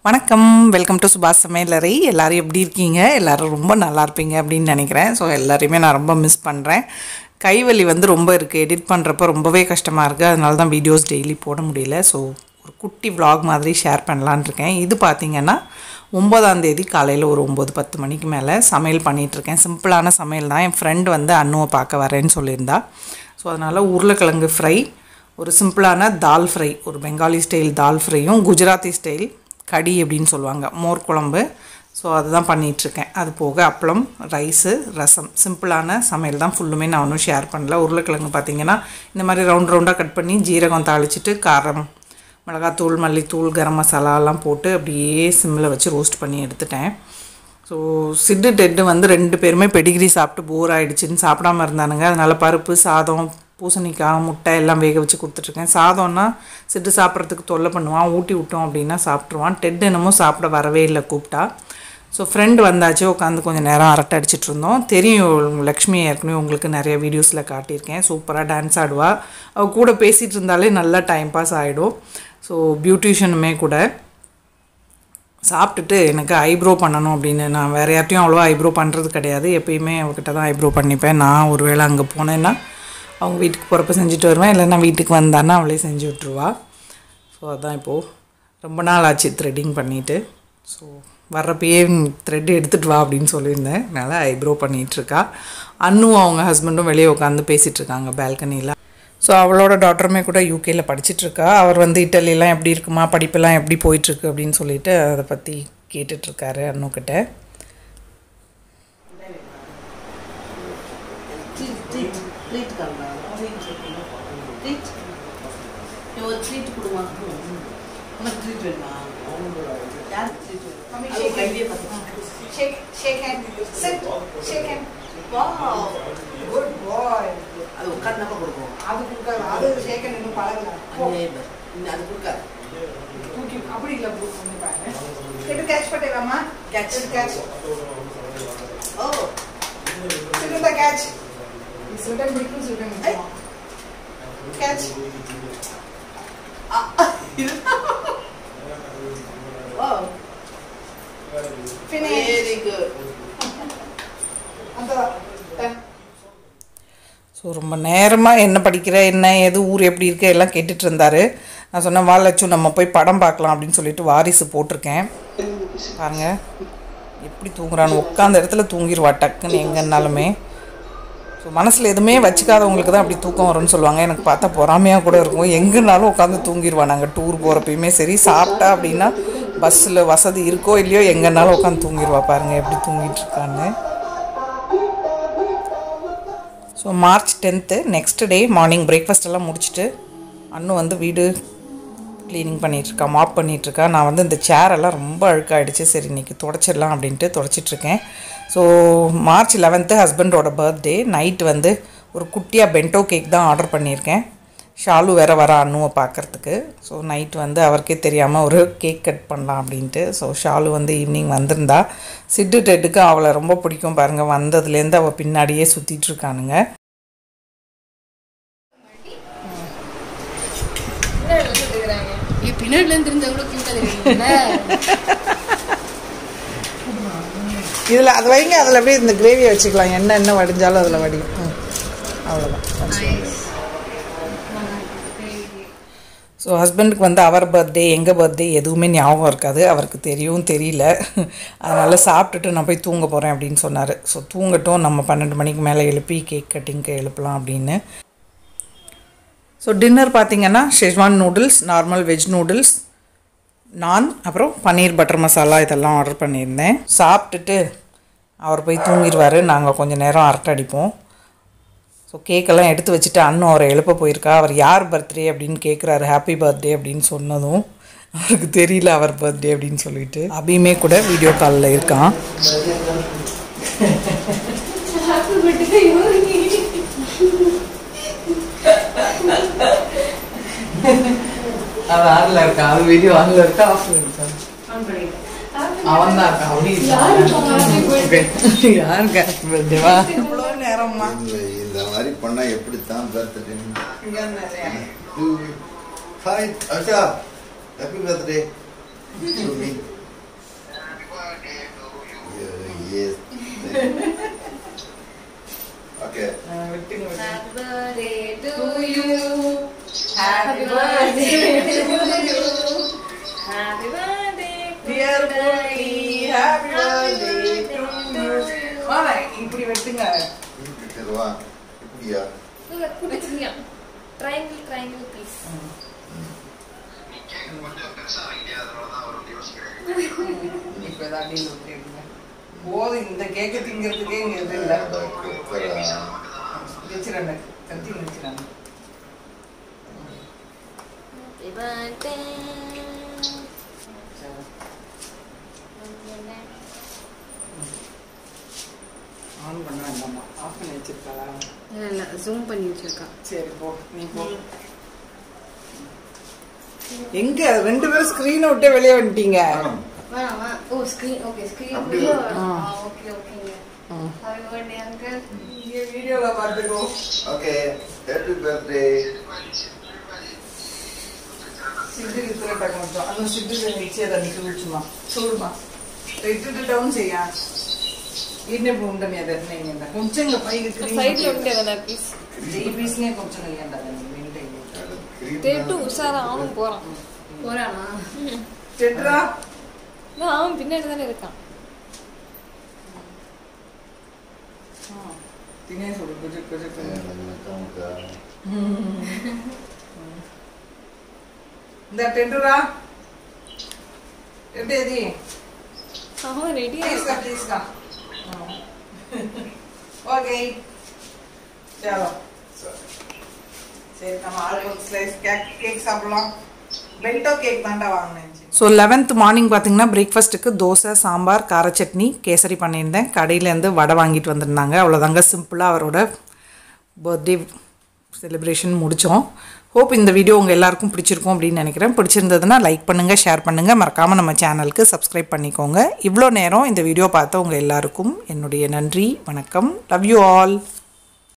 வணக்கம் welcome to சுபாஷ் சமையலறை எல்லாரும் எப்படி இருக்கீங்க எல்லாரும் ரொம்ப நல்லா இருப்பீங்க அப்படின்னு நினைக்கிறேன் ஸோ எல்லாரையுமே நான் ரொம்ப மிஸ் பண்ணுறேன் கைவலி வந்து ரொம்ப இருக்குது எடிட் பண்ணுறப்ப ரொம்பவே கஷ்டமாக இருக்குது அதனால தான் வீடியோஸ் டெய்லி போட முடியல ஸோ ஒரு குட்டி vlog மாதிரி ஷேர் பண்ணலான்னு இருக்கேன் இது பார்த்தீங்கன்னா ஒம்பதாம் தேதி காலையில் ஒரு ஒம்பது பத்து மணிக்கு மேலே சமையல் பண்ணிகிட்ருக்கேன் சிம்பிளான சமையல் தான் என் ஃப்ரெண்டு வந்து அண்ணுவை பார்க்க வரேன்னு சொல்லியிருந்தா ஸோ அதனால் உருளைக்கிழங்கு ஃப்ரை ஒரு சிம்பிளான தால் ஃப்ரை ஒரு பெங்காலி ஸ்டைல் தால் ஃப்ரையும் குஜராத்தி ஸ்டைல் கடி அப்படின்னு சொல்லுவாங்க மோர் குழம்பு ஸோ அதுதான் பண்ணிகிட்ருக்கேன் அது போக அப்பளம் ரைஸு ரசம் சிம்பிளான சமையல் தான் ஃபுல்லுமே நான் ஒன்றும் ஷேர் பண்ணல உருளைக்கிழங்கு பார்த்தீங்கன்னா இந்த மாதிரி ரவுண்ட் ரவுண்டாக கட் பண்ணி ஜீரகம் தாளிச்சிட்டு காரம் மிளகாத்தூள் மல்லித்தூள் கரம் மசாலாலாம் போட்டு அப்படியே சிம்மில் வச்சு ரோஸ்ட் பண்ணி எடுத்துட்டேன் ஸோ சிட்டு டெட்டு வந்து ரெண்டு பேருமே பெடிகிரி சாப்பிட்டு போர் ஆயிடுச்சுன்னு சாப்பிடாம இருந்தானுங்க அதனால் பருப்பு சாதம் பூசணிக்காய் முட்டை எல்லாம் வேக வச்சு கொடுத்துட்ருக்கேன் சாதம்னா சிட்டு சாப்பிட்றதுக்கு தொல்லை பண்ணுவான் ஊட்டி விட்டோம் அப்படின்னா சாப்பிட்ருவான் டெட் என்னமோ சாப்பிட வரவே இல்லை கூப்பிட்டா ஸோ ஃப்ரெண்டு வந்தாச்சு உட்காந்து கொஞ்சம் நேரம் அரட்டை அடிச்சிட்டு இருந்தோம் தெரியும் லக்ஷ்மி ஏற்கனவே உங்களுக்கு நிறைய வீடியோஸில் காட்டியிருக்கேன் சூப்பராக டான்ஸ் ஆடுவா அவள் கூட பேசிகிட்டு இருந்தாலே நல்லா டைம் பாஸ் ஆகிடும் ஸோ பியூட்டிஷியனுமே கூட சாப்பிட்டுட்டு எனக்கு ஐப்ரோ பண்ணணும் அப்படின்னு நான் வேறு யார்ட்டையும் அவ்வளோவா ஐப்ரோ பண்ணுறது கிடையாது எப்பயுமே அவகிட்ட தான் ஐப்ரோ பண்ணிப்பேன் நான் ஒரு வேளை அங்கே போனேன்னா அவங்க வீட்டுக்கு போகிறப்ப செஞ்சுட்டு வருவேன் இல்லைன்னா வீட்டுக்கு வந்தான்னா அவளே செஞ்சு விட்ருவா ஸோ அதான் இப்போது ரொம்ப நாள் ஆச்சு த்ரெட்டிங் பண்ணிவிட்டு ஸோ வர்றப்பயே த்ரெட் எடுத்துகிட்டு வா அப்படின்னு சொல்லியிருந்தேன் அதனால் ஐப்ரோ பண்ணிகிட்ருக்கா அண்ணும் அவங்க ஹஸ்பண்டும் வெளியே உட்காந்து பேசிகிட்டு இருக்காங்க பால்கனியில் ஸோ அவளோட டாட்டருமே கூட யூகேயில் படிச்சிட்ருக்கா அவர் வந்து இட்டலிலாம் எப்படி இருக்குமா படிப்பெல்லாம் எப்படி போயிட்டுருக்கு அப்படின்னு சொல்லிட்டு அதை பற்றி கேட்டுட்ருக்காரு அண்ணுக்கிட்ட ட்ரீட் ட்ரீட் ட்ரீட் கலந்தா ட்ரீட் நீ ஒரு ட்ரீட் கொடுமா உனக்கு ட்ரீட் வேணுமா யார் ட்ரீட் வேணும் அது கையிலே பார்த்து Shake, shake hand. Sit, shake hand. Wow. Good boy. அது உட்கார்ந்தப்ப கொடுப்போம் அது கொடுக்காது அது shake hand இன்னும் பழகல போ, அங்கே பாரு. இன்னும் அது கொடுக்காது தூக்கி அப்படி இல்ல bro, பண்ணி பாரு இது catch பண்ணிடலாமா Catch. இது catch ஓ sit in the catch இது சில்டன் பிடிக்கும் சில்டன் பிடிக்கும் catch ஓ finish வெரி குட் அந்த ten. ஸோ ரொம்ப நேரமாக என்ன படிக்கிற என்ன ஏது ஊர் எப்படி இருக்கு எல்லாம் கேட்டுட்டு இருந்தாரு நான் சொன்னேன் வா லட்சு நம்ம போய் படம் பார்க்கலாம் அப்படின்னு சொல்லிட்டு வாரிசு போட்டிருக்கேன் பாருங்க எப்படி தூங்குறான்னு உட்காந்த இடத்துல தூங்கிடுவா டக்குன்னு எங்கன்னாலுமே ஸோ மனசில் எதுவுமே வச்சுக்காதவங்களுக்கு தான் அப்படி தூக்கம் வரும்னு சொல்லுவாங்க எனக்கு பார்த்தா பொறாமையாக கூட இருக்கும் எங்கேனாலும் உட்காந்து தூங்கிடுவா நாங்கள் டூர் போகிறப்பயுமே சரி சாப்பிட்டா அப்படின்னா பஸ்ஸில் வசதி இருக்கோ இல்லையோ எங்கேனாலும் உட்காந்து தூங்கிடுவா பாருங்கள் எப்படி தூங்கிட்டு இருக்கான்னு so March tenth next day morning breakfast எல்லாம் முடிச்சுட்டு அண்ணன் வந்து வீடு க்ளீனிங் பண்ணிகிட்ருக்கா மாப் பண்ணிகிட்ருக்கா நான் வந்து இந்த chair எல்லாம் ரொம்ப அழுக்காயிடுச்சு சரி இன்றைக்கி தொடச்சிடலாம் அப்படின்ட்டு தொடச்சிட்ருக்கேன் ஸோ மார்ச் லெவன்த்து ஹஸ்பண்டோட பர்த்டே நைட் வந்து ஒரு குட்டியாக பென்டோ கேக் தான் ஆர்டர் பண்ணியிருக்கேன் ஷாலு வேற வர அண்ணுவை பார்க்கறதுக்கு ஸோ நைட் வந்து அவருக்கே தெரியாமல் ஒரு கேக் கட் பண்ணலாம் அப்படின்ட்டு ஸோ ஷாலு வந்து ஈவினிங் வந்திருந்தா சிட்டு டெட்டுக்கு அவளை ரொம்ப பிடிக்கும் பாருங்கள் வந்ததுலேருந்து அவள் பின்னாடியே சுற்றிட்டு இருக்கானுங்க ஏய், பின்னாடில இருந்து தெரிஞ்சா கூட cute ஆ தெரியுதுல்ல? இதில் அது வைங்க அதில் அப்படியே இந்த கிரேவியை வச்சுக்கலாம் என்ன என்ன வடிஞ்சாலும் அதில் வடியும் ம், அவ்வளோதான் ஸோ ஹஸ்பண்டுக்கு வந்து அவர் பர்த்டே எங்கள் பர்த்டே எதுவுமே ஞாபகம் இருக்காது அவருக்கு தெரியும் தெரியல அதனால் சாப்பிட்டுட்டு நான் போய் தூங்க போகிறேன் அப்படின்னு சொன்னார் ஸோ தூங்கட்டும் நம்ம பன்னெண்டு மணிக்கு மேலே எழுப்பி கேக் கட்டிங்க்கு எழுப்பலாம் அப்படின்னு ஸோ டின்னர் பார்த்தீங்கன்னா schezwan noodles normal veg noodles naan அப்புறம் பன்னீர் பட்டர் மசாலா இதெல்லாம் ஆர்டர் பண்ணியிருந்தேன் சாப்பிட்டுட்டு அவர் போய் தூங்கிடுவார் நாங்கள் கொஞ்சம் நேரம் அரட்டை அடிப்போம் ஸோ கேக்கெல்லாம் எடுத்து வச்சுட்டு அண்ணன் அவரை எழுப்ப போயிருக்கா அவர் யார் பர்த்டே அப்படின்னு கேட்குறாரு ஹாப்பி பர்த்டே அப்படின்னு சொன்னதும் அவருக்கு தெரியல அவர் பர்த்டே அப்படின்னு சொல்லிட்டு அபியுமே கூட வீடியோ காலில் இருக்கான் Happy birthday, யோகி. அது ஆன்ல இருக்கா அது வீடியோ ஆன்ல இருக்கா ஆஃப்ல இருக்கா அவன் தான் இருக்கா அப்படி யாருப்பா happy birthday? யாருக்கு ஹாப்பி பர்த்டேவா இவ்வளோ நேரம்மா இந்த இந்த மாதிரி பண்ணா எப்படித்தான் பர்த்டே இங்க நிறைய hi Asha happy birthday Yes. Okay. விட்டுங்க விட்டுங்க Happy birthday to you. Happy Happy birthday to you. Happy birthday to Dear Purni, happy birthday to you. you. வாங்க, இப்படி வெட்டுங்க இப்படி வா. இப்படியா? இல்ல, குட்டிச்சியா. Triangle, triangle, please. இப்ப ஏதாவது deal விட்டுருங்க. போதும் இந்த கேக்க திங்கிறதுக்கே இங்க இது இல்ல அந்த குக்கரா? வச்சிரண்ட கத்தி வச்சிரண்ட Happy birthday. ஆன் பண்ண வேண்டாமா ஆஃப் பண்ணி வச்சிருக்காளா இல்ல இல்ல ஜூம் பண்ணி வச்சிருக்கா சரி போ நீ போ எங்க ரெண்டு பேரும் ஸ்கிரீனை விட்டே வெளியே வந்துட்டீங்க மேடம், வேணாம் வேணாம். ஓ ஸ்கிரீன் ஓகே ஸ்கிரீன் அப்படி வெளியே ஒரு- வரணும். ஆ. ஆ, ஓகே ஓகேங்க ஹாப்பி பர்த்டே அங்கிள் இங்க வீடியோல பார்த்துக்கோ Okay. Happy birthday. సిద్ధు ఇస్తున్నట్టు కొంచెం అందులో సిద్ధు ఇచ్చేదాన్ని కూర్చుమా చూడుమా ఇటు డౌన్ చెయ్యా ఈయనే ఉండని అది అట్లా కొంచెం ఇంకా పైకి సైడ్లో ఉండేదా ప్లీజ్ ఈ పీస్నే కొంచెం వేయండి అదండి మెయింటైన్ அது cream தேட்டு தான். உஷாரா அவனும் போறான் போறானா చెట్రా அவன் பின்னாடி தானே இருக்கான் తినేసుడు కొంచెం కొంచెం எனக்கு நமக்கு இந்த టెంటురా ఏంటి అది அவன் ரெடியா తీసుకా తీసుకా ఓకే చలో சரி. சரி நம்ம ஆளுக்கு ஒரு ஸ்லைஸ் கேக் கேக் சாப்பிடலாம் பெல்டோ கேக் தாண்டா வாங்கினேன் ஸோ லெவன்த் மார்னிங் பார்த்தீங்கன்னா பிரேக்ஃபாஸ்ட்டுக்கு தோசை சாம்பார் கார சட்னி கேசரி பண்ணியிருந்தேன் கடையிலேருந்து வடை வாங்கிட்டு வந்திருந்தாங்க அவ்வளோதாங்க சிம்பிளாக அவரோட பர்த்டே செலிப்ரேஷன் முடித்தோம் ஹோப் இந்த வீடியோ உங்கள் எல்லாருக்கும் பிடிச்சிருக்கும் அப்படின்னு நினைக்கிறேன் பிடிச்சிருந்ததுன்னா லைக் பண்ணுங்கள் ஷேர் பண்ணுங்கள் மறக்காமல் நம்ம சேனலுக்கு சப்ஸ்கிரைப் பண்ணிக்கோங்க இவ்வளோ நேரம் இந்த வீடியோ பார்த்த உங்கள் எல்லாருக்கும் என்னுடைய நன்றி வணக்கம் லவ் யூ ஆல்